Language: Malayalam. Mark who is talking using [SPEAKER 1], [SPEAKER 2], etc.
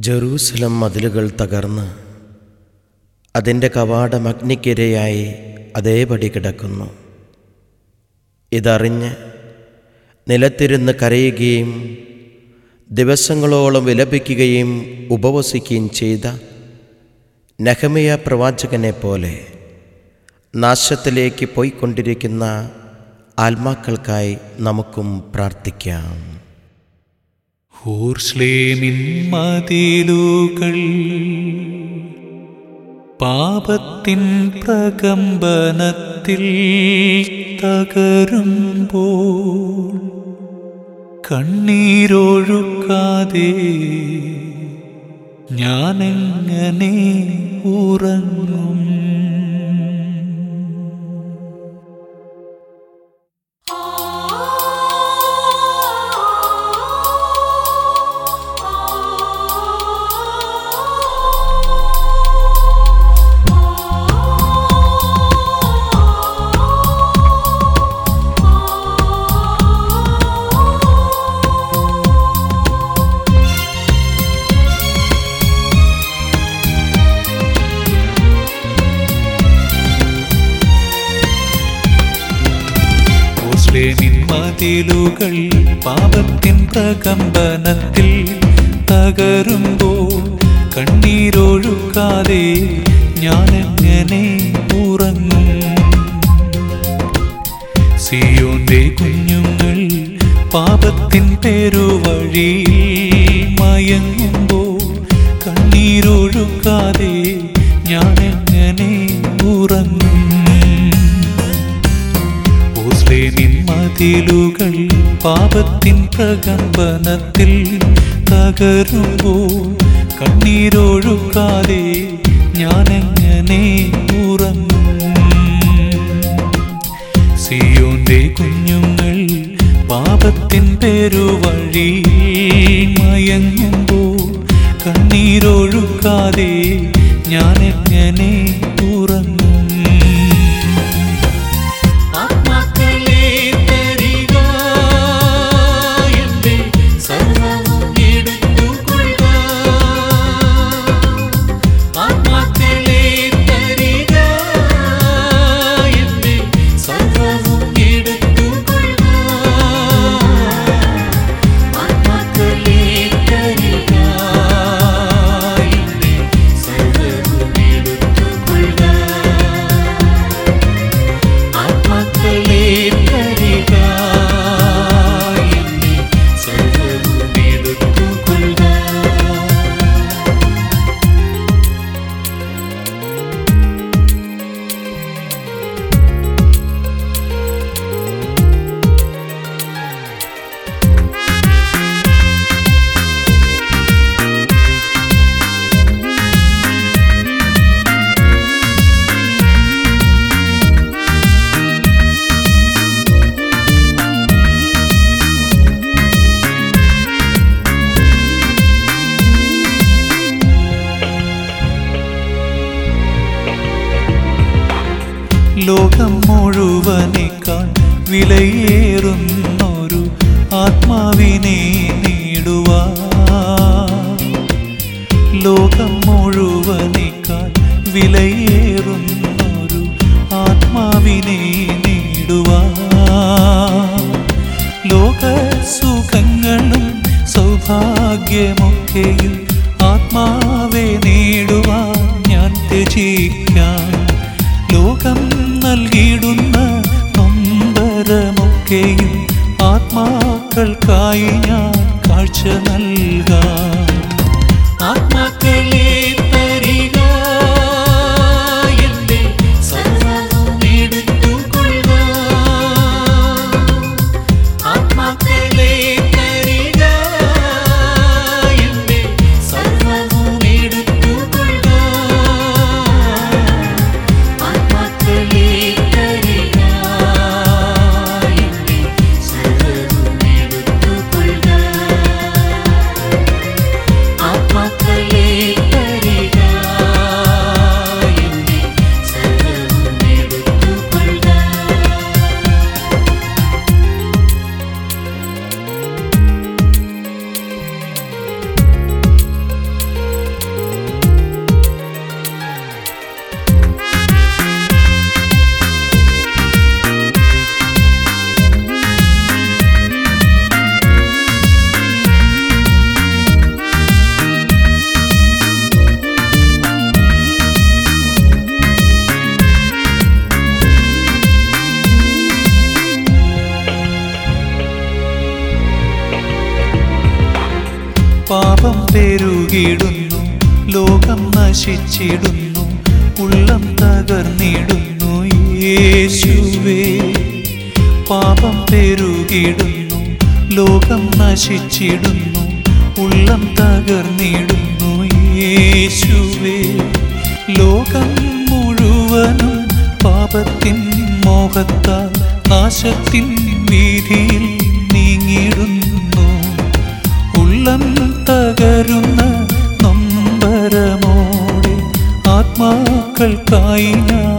[SPEAKER 1] ജെറൂസലം മതിലുകൾ തകർന്ന് അതിൻ്റെ കവാടം അഗ്നിക്കിരയായി അതേപടി കിടക്കുന്നു ഇതറിഞ്ഞ് നിലത്തിരുന്ന് കരയുകയും ദിവസങ്ങളോളം വിലപിക്കുകയും ഉപവസിക്കുകയും ചെയ്ത നഹമിയ പ്രവാചകനെ പോലെ നാശത്തിലേക്ക് പോയിക്കൊണ്ടിരിക്കുന്ന ആത്മാക്കൾക്കായി നമുക്കും പ്രാർത്ഥിക്കാം
[SPEAKER 2] ഹൂർസ്ലേമിൻ മതിലുകൾ പാപത്തിൻ പ്രകമ്പനത്തിൽ തകരുമ്പോൾ കണ്ണീരൊഴുക്കാതെ ഞാനെങ്ങനെ ഉറങ്ങും മുസ്ലിമിൻ മതിലുകൾ പാപത്തിൻ പ്രകമ്പനത്തിൽ തകരുമ്പോൾ കണ്ണീരൊഴുക്കാതെ ഞാനെങ്ങനെ ഉറങ്ങും സിയോന്റെ കുഞ്ഞുങ്ങൾ പാപത്തിൻ പെരുവഴിയിൽ മയങ്ങുമ്പോൾ കണ്ണീരൊഴുക്കാതെ ഞാനെങ്ങനെ ഉറങ്ങും മുസ്ലിമിൻ മതിലുകൾ പാപത്തിൻ പ്രകമ്പനത്തിൽ തകരുമ്പോൾ കണ്ണീരൊഴുക്കാതെ ഞാനെങ്ങനെ ഉറങ്ങും സിയോന്റെ കുഞ്ഞുങ്ങൾ പാപത്തിൻ പെരുവഴിയിൽ മയങ്ങുമ്പോൾ കണ്ണീരൊഴുക്കാതെ ഞാനെങ്ങനെ ഉറങ്ങും ആത്മാക്കളെ തരിക എന്റെ സർവ്വവും എടുത്തുകൊള്ളുക ആത്മാക്കളെ തരിക എന്റെ സർവ്വവും എടുത്തുകൊള്ളുക ആത്മാക്കളെ തരിക എന്റെ സർവ്വവും എടുത്തുകൊള്ളുക ആത്മാക്കളെ തരിക എന്നെ സർവ്വവും എടുത്തുകൊള്ളുക ലോകം മുഴുവനേക്കാൾ വിലയേറുന്നൊരു ആത്മാവിനെ നേടുവാ ലോകം മുഴുവനേക്കാൾ വിലയേറുന്നൊരു ആത്മാവിനെ നേടുവാ ലോക സുഖങ്ങളും സൗഭാഗ്യമൊക്കെയും ആത്മാവെ നേടുവാൻ ഞാൻ ത്യജിക്കാം ലോകം നൽകിയിടുന്ന നൊമ്പരമൊക്കെയും ആത്മാക്കൾക്കായി ഞാൻ കാഴ്ച നൽകാം ആത്മാക്കളെ തരിക എന്റെ സർവ്വവും എടുത്തുകൊള്ളുക ആത്മാക്കളെ തരിക എന്റെ സർവ്വവും പെരുകിടുന്നു ലോകം നശിച്ചിടുന്നു ഉള്ളം തകർന്നിടുന്നു യേശുവേ പാപം പെരുകിടുന്നു ലോകം നശിച്ചിടുന്നു ഉള്ളം തകർന്നിടുന്നു യേശുവേ ലോകം മുഴുവനും പാപത്തിൻ മോഹത്താൽ നാശത്തിൻ വീതിയിൽ നീങ്ങിടുന്നു ഉള്ളം തകരുന്ന നൊമ്പരമോടെ ആത്മാക്കൾക്കായി ഞാൻ